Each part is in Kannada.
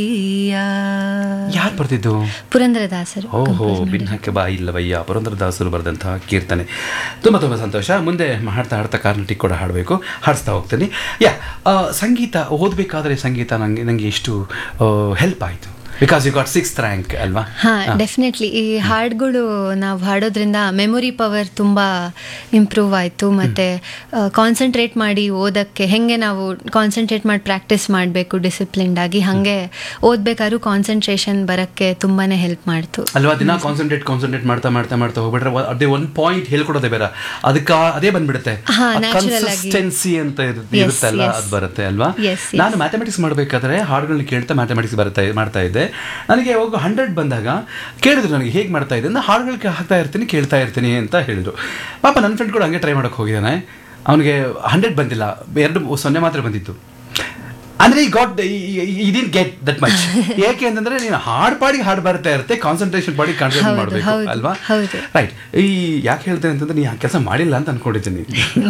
ಯಾರು ಬರ್ತಿದ್ದು ಪುರಂದರದಾಸರು ಓಹೋ ಭಿನ್ನಕ್ಕೆ ಬಾ ಇಲ್ಲವಯ್ಯ ಪುರಂದರದಾಸರು ಬರೆದಂತಹ ಕೀರ್ತನೆ ತುಂಬ ತುಂಬ ಸಂತೋಷ ಮುಂದೆ ಹಾಡ್ತಾ ಹಾಡ್ತಾ ಕಾರ್ನಟಿ ಕೂಡ ಹಾಡಬೇಕು ಹಾಡಿಸ್ತಾ ಹೋಗ್ತೀನಿ ಯಾ ಆ, ಸಂಗೀತ ಓದಬೇಕಾದ್ರೆ ಸಂಗೀತ ನನಗೆ ನನಗೆ ಎಷ್ಟು ಹೆಲ್ಪ್ ಆಯಿತು because you got six rank ಅಲ್ವಾ ಹಾ ಡೆಫಿನೆಟ್ಲಿ ಈ ಹಾಡುಗಳು ನಾವು ಹಾಡೋದ್ರಿಂದ ಮೆಮೊರಿ ಪವರ್ ತುಂಬಾ ಇಂಪ್ರೂವ್ ಆಯಿತು ಮತ್ತೆ ಕಾನ್ಸಂಟ್ರೇಟ್ ಮಾಡಿ ಓದಕ್ಕೆ ಹೆಂಗೆ ನಾವು ಕಾನ್ಸಂಟ್ರೇಟ್ ಮಾಡಿ ಪ್ರಾಕ್ಟೀಸ್ ಮಾಡಬೇಕು ಡಿಸಿಪ್ಲಿನ್ಡ್ ಆಗಿ ಹಾಗೆ ಓದ್ಬೇಕಾದ್ರೂ ಕಾನ್ಸಂಟ್ರೇಷನ್ ಬರಕ್ಕೆ ತುಂಬಾನೇ ಹೆಲ್ಪ್ ಮಾಡ್ತು ಅಲ್ವಾ ದಿನ ಕಾನ್ಸಂಟ್ರೇಟ್ ಕಾನ್ಸಂಟ್ರೇಟ್ ಮಾಡ್ತಾ ಮಾಡ್ತಾ ಮಾಡ್ತಾ ಹೋಗ್ಬಿಟ್ರೆ ವ- ಅದೇ ಒಂದು ಪಾಯಿಂಟ್ ಹೇಳ್ಕೊಡೋದೇ ಬೇರೆ ಅದಕ್ಕೆ ಅದೇ ಬಂದ್ಬಿಡುತ್ತೆ ಹಾ, natural ಆಗಿ. ಕನ್ಸಿಸ್ಟೆನ್ಸಿ ಅಂತ ಇರು- Yes, ಇರುತ್ತಲ್ಲ yes. ಅದು ಬರುತ್ತೆ ಅಲ್ವಾ Yes, yes. ನಾನು ಮ್ಯಾಥಮೆಟಿಕ್ಸ್ ಮಾಡಬೇಕಾದ್ರೆ ಹಾಡುಗಳನ್ನ ಕೇಳ್ತಾ ಮ್ಯಾಥಮೆಟಿಕ್ಸ್ ಬರ್ತಾ ಮಾಡ್ತಾ ಇದ್ದೆ ನನಗೆ ಯಾವಾಗ ಹಂಡ್ರೆಡ್ ಬಂದಾಗ ಕೇಳಿದ್ರು ನನಗೆ ಹೇಗೆ ಮಾಡ್ತಾ ಇದ್ದೆ ಅಂದ್ರೆ ಹಾಡುಗಳು ಹಾಕ್ತಾ ಇರ್ತೀನಿ ಕೇಳ್ತಾ ಇರ್ತೀನಿ ಅಂತ ಹೇಳಿದ್ರು ಪಾಪ ನನ್ನ ಫ್ರೆಂಡ್ ಕೂಡ ಹಂಗೆ ಟ್ರೈ ಮಾಡೋಕೆ ಹೋಗಿದ್ದಾನೆ ಅವನಿಗೆ ಹಂಡ್ರೆಡ್ ಬಂದಿಲ್ಲ ಎರಡು ಸೊನ್ನೆ ಮಾತ್ರ ಬಂದಿತ್ತು ಅಂದ್ರೆ ಈ ಗಾಟ್ ಇದಿನ್ ಗೆಟ್ ದಟ್ ಮಚ್ ಏಕೆ ಅಂತಂದ್ರೆ ನೀನು ಹಾಡ್ ಪಾಡಿಗೆ ಹಾಡು ಬರ್ತಾ ಇರುತ್ತೆ ಕಾನ್ಸಂಟ್ರೇಷನ್ ಪಾಡಿ ಕಾನ್ಸಂಟ್ರೇಟ್ ಹೌದು, ಮಾಡಬೇಕು ಹೌದು, ಅಲ್ವಾ ಹೌದು. ರೈಟ್ ಈ ಯಾಕೆ ಹೇಳ್ತೇನೆ ಅಂತಂದ್ರೆ ನೀ ಆ ಕೆಲಸ ಮಾಡಿಲ್ಲ ಅಂತ ಅನ್ಕೊಂಡಿದ್ದೀನಿ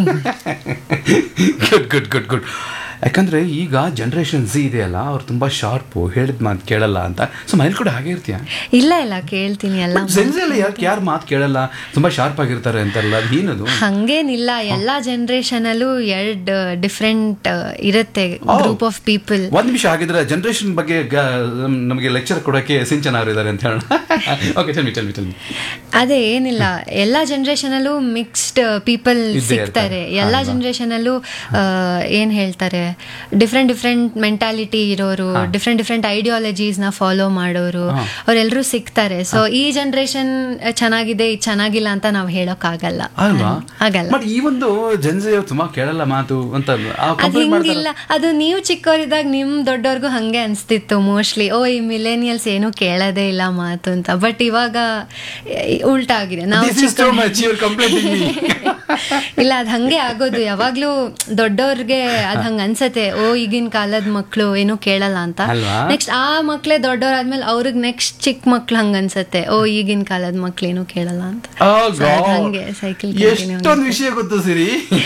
ಗುಡ್ ಗುಡ್ ಗುಡ್ ಗುಡ್ ಯಾಕಂದ್ರೆ ಈಗ ಜನರೇಷನ್ ಝಿ ಇದೆಯಲ್ಲ ಅವ್ರು ತುಂಬಾ ಶಾರ್ಪು ಹೇಳಿದ ಮಾತು ಕೇಳಲ್ಲ ಅಂತ ಸೊ ಮನೇಲಿ ಕೂಡ ಹಾಗೆ ಇರ್ತೀಯ ಇಲ್ಲ ಇಲ್ಲ ಕೇಳ್ತೀನಿ ಎಲ್ಲ ಜೆನ್ಸಲ್ಲಿ ಯಾಕೆ ಯಾರು ಮಾತು ಕೇಳಲ್ಲ ತುಂಬಾ ಶಾರ್ಪ್ ಆಗಿರ್ತಾರೆ ಅಂತಾರಲ್ಲ ಅದು ಏನದು ಹಂಗೇನಿಲ್ಲ ಎಲ್ಲಾ ಜನರೇಷನ್ ಅಲ್ಲೂ ಎರಡ್ ಡಿಫ್ರೆಂಟ್ ಇರುತ್ತೆ ಗ್ರೂಪ್ ಆಫ್ ಪೀಪಲ್ ಒಂದ್ ನಿಮಿಷ ಆಗಿದ್ರೆ ಜನರೇಷನ್ ಬಗ್ಗೆ ಗ- ನಮಗೆ ಲೆಕ್ಚರ್ ಕೊಡೋಕೆ ಸಿಂಚನ ಅವರು ಇದ್ದಾರೆ ಅಂತ ಹೇಳೋಣ ಓಕೆ ಚಲ್ಮಿ ಚಲ್ಮಿ ಚಲ್ಮಿ ಅದೇ ಏನಿಲ್ಲ ಎಲ್ಲಾ ಜನರೇಷನ್ ಅಲ್ಲೂ ಮಿಕ್ಸ್ಡ್ ಪೀಪಲ್ ಇದ್ದೇ ಸಿಗ್ತಾರೆ ಇರ್ತಾರೆ. ಎಲ್ಲಾ ಅಲ್ವಾ? ಜನರೇಷನ್ ಅಲ್ಲೂ ಆ, ಏನ್ ಹೇಳ್ತಾರೆ ಡಿಫ್ರೆಂಟ್ ಡಿಫ್ರೆಂಟ್ ಮೆಂಟಾಲಿಟಿ ಇರೋರು ಡಿಫ್ರೆಂಟ್ ಡಿಫ್ರೆಂಟ್ ಐಡಿಯಾಲಜೀಸ್ ನ ಫಾಲೋ ಮಾಡೋರು ಅವರೆಲ್ಲರೂ ಸಿಗ್ತಾರೆ ಸೊ ಈ ಜನರೇಷನ್ ಚೆನ್ನಾಗಿದೆ ಇದು ಚೆನ್ನಾಗಿಲ್ಲ ಅಂತ ನಾವು ಹೇಳೋಕ್ ಆಗಲ್ಲ ಅಲ್ವಾ ಆಗಲ್ಲ ಬಟ್ ಈ ಒಂದು ಜನ್ಸೆ ತುಂಬಾ ಕೇಳಲ್ಲ ಮಾತು ಅಂತ ಆ ಅದ್ complaint ಮಾಡ್ತಾರೆ. ಹಿಂಗಿಲ್ಲ ಅದು ನೀವು ಚಿಕ್ಕವರಿದ್ದಾಗ ನಿಮ್ ದೊಡ್ಡವ್ರಿಗೂ ಹಂಗೆ ಅನ್ಸ್ತಿತ್ತು ಮೋಸ್ಟ್ಲಿ ಓ ಈ ಮಿಲೇನಿಯಲ್ಸ್ ಏನು ಕೇಳೋದೇ ಇಲ್ಲ ಮಾತು ಅಂತ ಬಟ್ ಇವಾಗ ಏ, ಉಲ್ಟಾ ಆಗಿದೆ ನಾವು This is too much, you're complaining me. ಇಲ್ಲ ಅದ್ ಹಂಗೆ ಆಗೋದು ಯಾವಾಗ್ಲೂ ದೊಡ್ಡವ್ರಿಗೆ ಅದ್ ಹಂಗ ಅನ್ಸತ್ತೆ ಓ ಈಗಿನ ಕಾಲದ ಮಕ್ಳು ಏನು ಕೇಳಲ್ಲ ಅಂತ ಅಲ್ವಾ? ನೆಕ್ಸ್ಟ್ ಆ ಮಕ್ಳೇ ದೊಡ್ಡವ್ರಾದ್ಮೇಲೆ ಅವ್ರಿಗೆ ನೆಕ್ಸ್ಟ್ ಚಿಕ್ಕ ಮಕ್ಳು ಹಂಗ ಅನ್ಸತ್ತೆ ಓ ಈಗಿನ ಕಾಲದ ಮಕ್ಳು ಏನು ಕೇಳಲ್ಲ ಅಂತ Oh So ಅದ್ God. ಹಂಗೆ ಸೈಕಲ್ ಎಷ್ಟೊಂದು ವಿಷಯ ಗೊತ್ತು ಸಿರಿ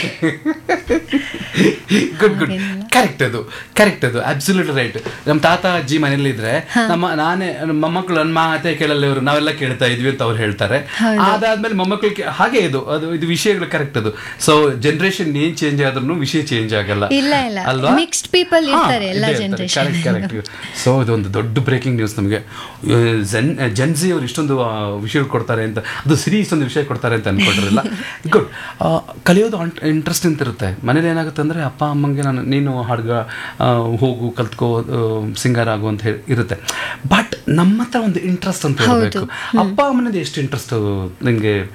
ಗುಡ್ ಗುಡ್ ಕರೆಕ್ಟ್ ಅದು ಕರೆಕ್ಟ್ ಅದು ಅಬ್ಸಲ್ಯೂಟ್ ರೈಟ್ ನಮ್ಮ ತಾತ ಅಜ್ಜಿ ಮನೇಲಿ ಇದ್ರೆ ನಮ್ಮ ನಾನೇ ನಮ್ಮ ಮೊಮ್ಮಕ್ಕಳು ನನ್ನ ಮಾತೇ ಕೇಳಲ್ಲ ಇವರು ನಾವೆಲ್ಲ ಕೇಳ್ತಾ ಇದ್ವಿ ಅಂತ ಅವ್ರು ಹೇಳ್ತಾರೆ ಅದಾದ್ಮೇಲೆ ಮೊಮ್ಮಕ್ಕಳು ಕೇ- ಹಾಗೆ ಇದು ಅದು ಇದು ವಿಷಯಗಳು ಕರೆಕ್ಟ್ ಅದು ಸೊ ಜನರೇಷನ್ ಏನ್ ಚೇಂಜ್ ಆದ್ರೂ ವಿಷಯ ಚೇಂಜ್ ಆಗಲ್ಲ ಇಲ್ಲ ಇಲ್ಲ ಅಲ್ವಾ ಮಿಕ್ಸ್ಡ್ ಪೀಪಲ್ ಇರ್ತಾರೆ ಎಲ್ಲ ಜನರೇಷನ್ ಕರೆಕ್ಟ್ ಕರೆಕ್ಟ್ ಸೊ ಇದೊಂದು ದೊಡ್ಡ ಬ್ರೇಕಿಂಗ್ ನ್ಯೂಸ್ ನಮಗೆ ಜನ್ ಜನ್ಸಿ ಅವ್ರು ಇಷ್ಟೊಂದು ವಿಷಯಗಳು ಕೊಡ್ತಾರೆ ಅಂತ ಅದು ಸಿರಿ ಇಷ್ಟೊಂದು ವಿಷಯ ಕೊಡ್ತಾರೆ ಅಂತ ಅನ್ಕೊಂಡಿರಲಿಲ್ಲ ಗುಡ್ ಕಲಿಯೋದು ಇಂಟ್ರೆಸ್ಟ್ ಅಂತ ಇರುತ್ತೆ ಮನೇಲಿ ಏನಾಗುತ್ತೆ ಅಂದರೆ ಅಪ್ಪ ಅಮ್ಮಂಗೆ ನಾನು ನೀನು ಹಾಡ್ಗ ಆ, ಹೋಗು ಕಲ್ತ್ಕೋ ಸಿಂಗರ್ ಆಗು ಅಂತ ಹೇಳಿ ಇರುತ್ತೆ ಬಟ್ ನಮ್ಮ ಹತ್ರ ಒಂದು ಇಂಟ್ರೆಸ್ಟ್ ಅಂತ ಇರಬೇಕು ಅಪ್ಪ ಅಮ್ಮನದು ಎಷ್ಟು ಇಂಟ್ರೆಸ್ಟ್ ನಿಮಗೆ